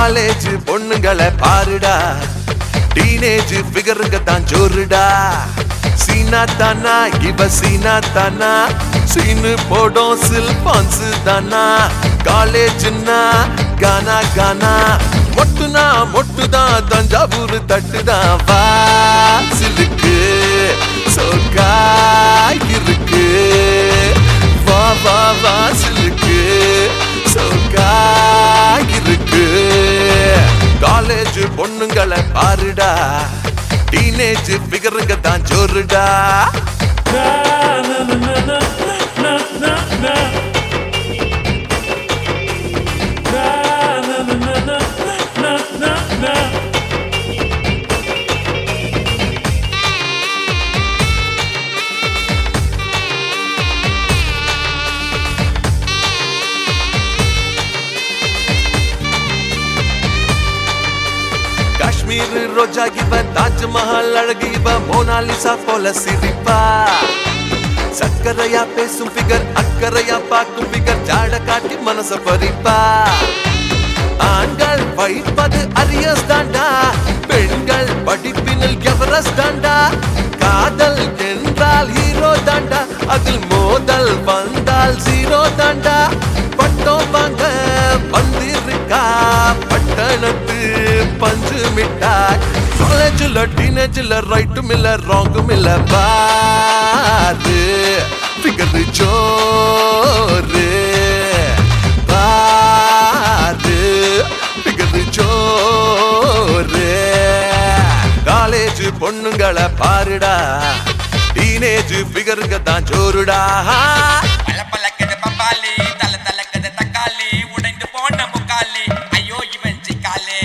college பொண்ணுங்களை பாருடா teenage ஃபிகருங்க தான் ஜோருடா சீனா தானா இவ சீனா தானா சீனு போடும் சில்பான்ஸ் தானா காலேஜ்னா கானா கானா மொட்டுனா மொட்டுதான் தஞ்சாவூர் தட்டுதான் வா சிலுக்கு சொக்கா இருக்கு வா வா வா சிலுக்கு சொக்கா இருக்கு காலேஜ் பொண்ணுங்களை பாருடா டீனேஜ் ஃபிகருங்க தான் ஜோருடா காஷ்மீர் ரோஜா இவ தாஜ்மஹால் அழகு இவ மோனாலிசா போல சிரிப்பா சக்கரையா பேசும் பிகர் அக்கறையா பார்க்கும் பிகர் ஜாட காட்டி மனச பறிப்பா ஆண்கள் வைப்பது அரியஸ் தாண்டா பெண்கள் படிப்பினில் எவரஸ் தாண்டா காதல் என்றால் ஹீரோ தாண்டா அதில் மோதல் வந்தால் ஜீரோ தாண்டா பட்டம் வாங்க வந்திருக்கா பட்டணத்து பஞ்சு மிட்டாய் காலேஜ்ல டீனேஜ்ல ரைட்டும் இல்ல ராங்கும் இல்ல பாரு ஃபிகர் ஜோரு பாரு ஃபிகர் ஜோரு காலேஜ் பொண்ணுங்களை பாருடா டீனேஜ் ஃபிகருங்க தான் ஜோருடா பல பழக்கது பப்பாளி தல தலக்கது தக்காளி உடைந்து போன முக்காலி ஐயோ இவன் சிக்காலே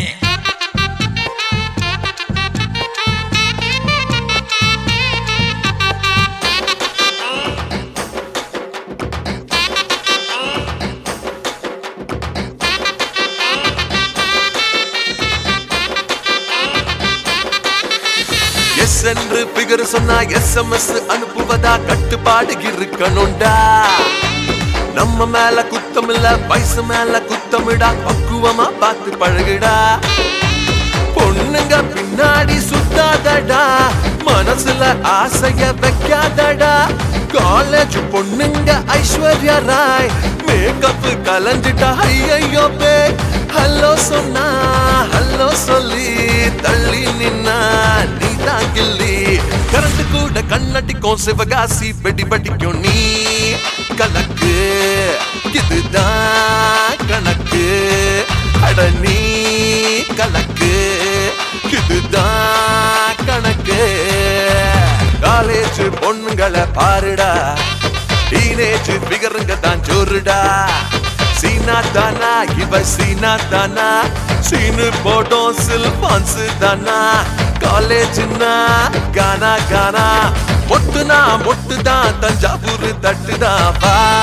எஸ் என்று பிகர் சொன்னா எஸ்எம்எஸ் அனுப்புவதா கட்டுப்பாடு இருக்கணும்டா நம்ம மேல குத்தம் இல்ல வயசு மேல குத்தமிடா பக்குவமா பார்த்து பழகுடா பொண்ணுங்க பின்னாடி சுத்தாதடா மனசுல ஆசைய வைக்காதடா காலேஜ் பொண்ணுங்க ஐஸ்வர்யா ராய் மேக்கப் கலந்துட்டா ஐயோ பே ஹலோ சொன்னா ஹலோ சொல்லி தள்ளி நின்னா நீ தான் கில்லி கரண்ட் கூட கண்ணடிக்கும் சிவகாசி வெடி படிக்கும் நீ கலக்கு இதுதான் கணக்கு அட நீ கலக்கு இதுதான் கணக்கு காலேஜ் பொண்ணுங்களை பாருடா டீனேஜ் ஃபிகருங்க தான் ஜோருடா சீனா தானா இவ சீனா தானா சீனு போட்டோம் சில்பான்ஸ் தானா காலேஜ்னா கானா கானா மொட்டுனா மொட்டுதான் தஞ்சாவூர் தட்டுதான் வா